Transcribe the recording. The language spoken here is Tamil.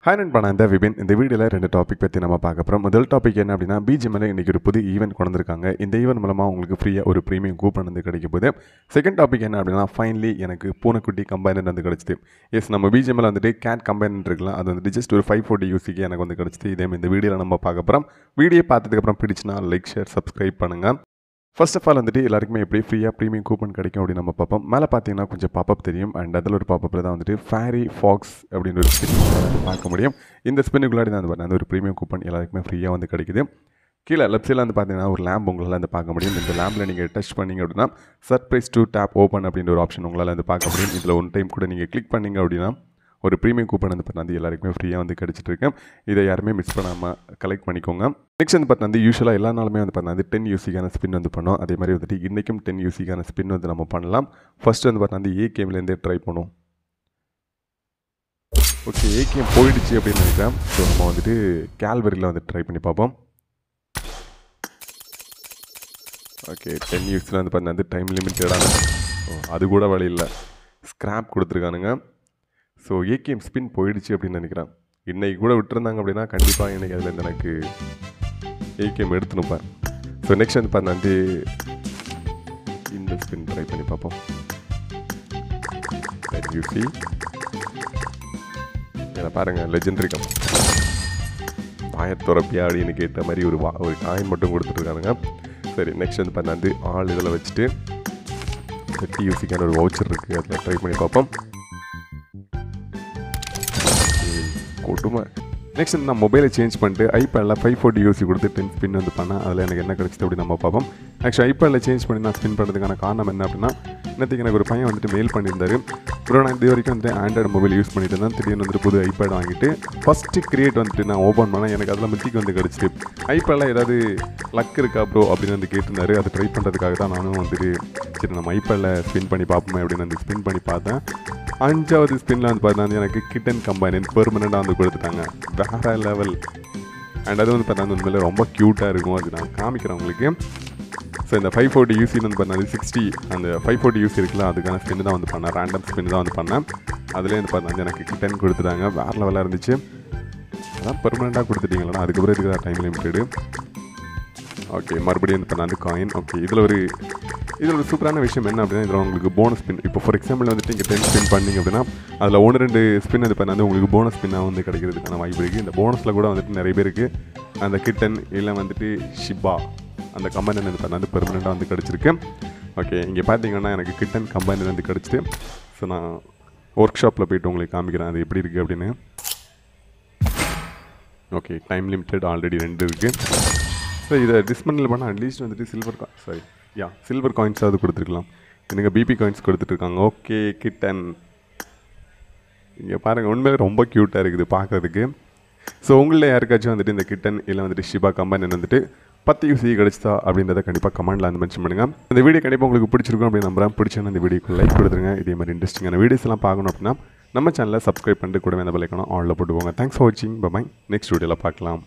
ஹாய் நண்பா நான் இந்த விபின் இந்த வீடியோவில் ரெண்டு டாபிக் பற்றி நம்ம பார்க்க போகிறோம் முதல் டாபிக் என்ன அப்படின்னா பிஜிஎம்ல இன்றைக்கி ஒரு புது ஈவெண்ட் கொண்டு வந்திருக்காங்க இந்த ஈவெண்ட் மூலமாக உங்களுக்கு ஃப்ரீயாக ஒரு ப்ரீமியம் கூப்பன் வந்து கிடைக்க போகுது செகண்ட் டாபிக் என்ன அப்படின்னா ஃபைனலி எனக்கு பூனைக்குட்டி கம்பைனர் வந்து கிடச்சிது எஸ் நம்ம பிஜிஎம்ல வந்துட்டு கேட் கம்பைனர் இருக்கலாம் அது வந்துட்டு ஜஸ்ட் ஒரு ஃபைவ் ஃபோர்ட்டி யூசிக்கு எனக்கு வந்து கிடச்சிது இதே மாதிரி இந்த வீடியோவில் நம்ம பார்க்க போகிறோம் வீடியோ பார்த்ததுக்கப்புறம் பிடிச்சினா லைக் ஷேர் சப்ஸ்கிரைப் பண்ணுங்கள் ஃபர்ஸ்ட் ஆஃப் ஆல் வந்துட்டு எல்லாருக்குமே எப்படி ஃப்ரீயாக ப்ரீமியம் கூப்பன் கிடைக்கும் அப்படின்னு நம்ம பார்ப்போம் மேலே பார்த்தீங்கன்னா கொஞ்சம் பாப்பப் தெரியும் அண்ட் அதில் ஒரு பாப்பப்பில் தான் வந்துட்டு ஃபேரி ஃபாக்ஸ் அப்படின்னு ஒரு ஸ்பின் பார்க்க முடியும் இந்த ஸ்பின்னுக்குள்ளாடி தான் வந்து அந்த ஒரு ப்ரீமியம் கூப்பன் எல்லாருக்குமே ஃப்ரீயாக வந்து கிடைக்குது கீழே லெஃப்ட் சைடில் வந்து பார்த்தீங்கன்னா ஒரு லேம்ப் உங்களால் வந்து பார்க்க முடியும் இந்த லேம்பில் நீங்கள் டச் பண்ணீங்க அப்படின்னா சர்ப்ரைஸ் டூ டேப் ஓப்பன் அப்படின்ற ஒரு ஆப்ஷன் உங்களால் வந்து பார்க்க முடியும் இதில் ஒன் டைம் கூட நீங்கள் கிளிக் பண்ணீங்க அப்படின்னா ஒரு ப்ரீமியம் கூப்பன் வந்து பார்த்தா எல்லாருக்குமே ஃப்ரீயாக வந்து கிடச்சிட்டு இருக்கு இதை யாருமே மிஸ் பண்ணாமல் கலெக்ட் பண்ணிக்கோங்க நெக்ஸ்ட் வந்து பார்த்தா யூஸ்வலாக எல்லா நாளுமே வந்து பார்த்தா வந்து டென் யூசிக்கான ஸ்பின் வந்து பண்ணோம் அதே மாதிரி வந்துட்டு இன்றைக்கும் டென் யூசிக்கான ஸ்பின் வந்து நம்ம பண்ணலாம் ஃபர்ஸ்ட் வந்து பார்த்தா ஏ கேம்லேருந்தே ட்ரை பண்ணுவோம் ஓகே ஏகேஎம் போயிடுச்சு அப்படின்னு நினைக்கிறேன் ஸோ நம்ம வந்துட்டு கேல்வரியில் வந்து ட்ரை பண்ணி பார்ப்போம் ஓகே டென் யூஸில் வந்து பார்த்தீங்கன்னா வந்து டைம் லிமிட்டடான ஓ அது கூட வழி இல்லை ஸ்க்ராப் கொடுத்துருக்கானுங்க ஸோ ஏகேஎம் ஸ்பின் போயிடுச்சு அப்படின்னு நினைக்கிறேன் இன்னைக்கு கூட விட்டுருந்தாங்க அப்படின்னா கண்டிப்பாக இன்னைக்கு அதில் இருந்து எனக்கு ஏகேஎம் எடுத்துனுப்பேன் ஸோ நெக்ஸ்ட் வந்து பார்த்தா வந்து இந்த ஸ்பின் ட்ரை பண்ணி பார்ப்போம் யூசி இதை பாருங்கள் லெஜெண்டரி கம் வாயத்துறப்பியா அப்படின்னு கேட்ட மாதிரி ஒரு வா ஒரு காயின் மட்டும் கொடுத்துட்ருக்கானுங்க சரி நெக்ஸ்ட் வந்து பார்த்தா வந்து ஆள் இதில் வச்சுட்டு செட்டி யூசிக்கான ஒரு வவுச்சர் இருக்குது அதில் ட்ரை பண்ணி பார்ப்போம் ஏய், கொடுமை நெக்ஸ்ட் நான் மொபைலை சேஞ்ச் பண்ணிட்டு ஐபேடில் ஃபைவ் ஃபோர்ட்டி யூசி கொடுத்து டென் ஸ்பின் வந்து பண்ணேன் அதில் எனக்கு என்ன கிடச்சிது அப்படி நம்ம பார்ப்போம் ஆக்சுவலி ஐபேடில் சேஞ்ச் பண்ணி நான் ஸ்பின் பண்ணுறதுக்கான காரணம் என்ன அப்படின்னா இன்னத்துக்கு எனக்கு ஒரு பையன் வந்துட்டு மெயில் பண்ணியிருந்தாரு ப்ரோ நான் இது வரைக்கும் வந்துட்டு ஆண்ட்ராய்டு மொபைல் யூஸ் பண்ணிட்டு இருந்தேன் திடீர்னு வந்துட்டு புது ஐபேட் வாங்கிட்டு ஃபஸ்ட்டு கிரியேட் வந்துட்டு நான் ஓப்பன் பண்ணேன் எனக்கு அதில் மித்திக்கு வந்து கிடச்சிது ஐபேடில் ஏதாவது லக் இருக்கா ப்ரோ அப்படின்னு வந்து கேட்டிருந்தாரு அது ட்ரை பண்ணுறதுக்காக தான் நானும் வந்துட்டு சரி நம்ம ஐபேடில் ஸ்பின் பண்ணி பார்ப்போமே அப்படின்னு வந்து ஸ்பின் பண்ணி பார்த்தேன் அஞ்சாவது ஸ்பின்ல வந்து பார்த்தா எனக்கு கிட்டன் கம்பைன் பெர்மனெண்ட்டாக வந்து கொடுத்துட்டாங்க வேற லெவல் அண்ட் அது வந்து பார்த்தா உண்மையில ரொம்ப க்யூட்டாக இருக்கும் அது நான் காமிக்கிறேன் உங்களுக்கு ஸோ இந்த ஃபைவ் ஃபோர்ட்டி யூசின்னு வந்து பார்த்தா சிக்ஸ்டி அந்த ஃபைவ் ஃபோர்ட்டி யூசி இருக்குல்ல அதுக்கான ஸ்பின் தான் வந்து பண்ணேன் ரேண்டம் ஸ்பின் தான் வந்து பண்ணேன் அதுலேயே வந்து பார்த்தா எனக்கு கிட்டன் கொடுத்துட்டாங்க வேற லெவலாக இருந்துச்சு அதான் பெர்மனெண்ட்டாக கொடுத்துட்டீங்களா அதுக்கப்புறம் இதுக்கு டைம் லிமிட்டடு ஓகே மறுபடியும் வந்து பண்ணாந்து காயின் ஓகே இதில் ஒரு இதில் ஒரு சூப்பரான விஷயம் என்ன அப்படின்னா இதில் உங்களுக்கு போனஸ் ஸ்பின் இப்போ ஃபார் எக்ஸாம்பிள் வந்துட்டு இங்கே டென் ஸ்பின் பண்ணீங்க அப்படின்னா அதில் ஒன்று ரெண்டு ஸ்பின் இது பண்ணாந்து உங்களுக்கு போனஸ் ஸ்பின்னாக வந்து கிடைக்கிறதுக்கான வாய்ப்பு இருக்குது இந்த போனஸில் கூட வந்துட்டு நிறைய பேருக்கு அந்த கிட்டன் இல்லை வந்துட்டு ஷிபா அந்த கம்பெனி வந்து பண்ணாந்து பெர்மனெண்ட்டாக வந்து கிடச்சிருக்கு ஓகே இங்கே பார்த்தீங்கன்னா எனக்கு கிட்டன் கம்பெனி வந்து கிடச்சிட்டு ஸோ நான் ஒர்க் ஷாப்பில் போயிட்டு உங்களுக்கு காமிக்கிறேன் அது எப்படி இருக்குது அப்படின்னு ஓகே டைம் லிமிட்டட் ஆல்ரெடி ரெண்டு இருக்குது ஸோ இதை டிஸ்மெண்டில் பண்ணால் அட்லீஸ்ட் வந்துட்டு silver coin sorry ya silver காயின்ஸாவது கொடுத்துருக்கலாம் எனக்கு பிபி காயின்ஸ் கொடுத்துட்ருக்காங்க ஓகே கிட்டன் இங்கே பாருங்கள் உண்மையிலே ரொம்ப க்யூட்டாக இருக்குது பார்க்கறதுக்கு ஸோ உங்களில் யாருக்காச்சும் வந்துட்டு இந்த கிட்டன் இல்லை வந்துட்டு ஷிபா கம்பெனி வந்துட்டு பத்து யூசி கிடச்சிதா அப்படின்றத கண்டிப்பாக கமெண்ட்டில் வந்து மென்ஷன் பண்ணுங்கள் இந்த வீடியோ கண்டிப்பாக உங்களுக்கு பிடிச்சிருக்கும் அப்படின்னு நம்புறேன் பிடிச்சா இந்த வீடியோக்கு லைக் கொடுத்துருங்க இதே மாதிரி இன்ட்ரெஸ்டிங்கான வீடியோஸ் எல்லாம் பார்க்கணும் அப்படின்னா நம்ம சேனலை சப்ஸ்கிரைப் பண்ணிட்டு கூட அந்த பலைக்கணும் ஆனில் போட்டுக்கோங்க தேங்க்ஸ் ஃபார் வாட்சிங் பை நெக்ஸ்ட் வீடியோவில் பார்க்கலாம்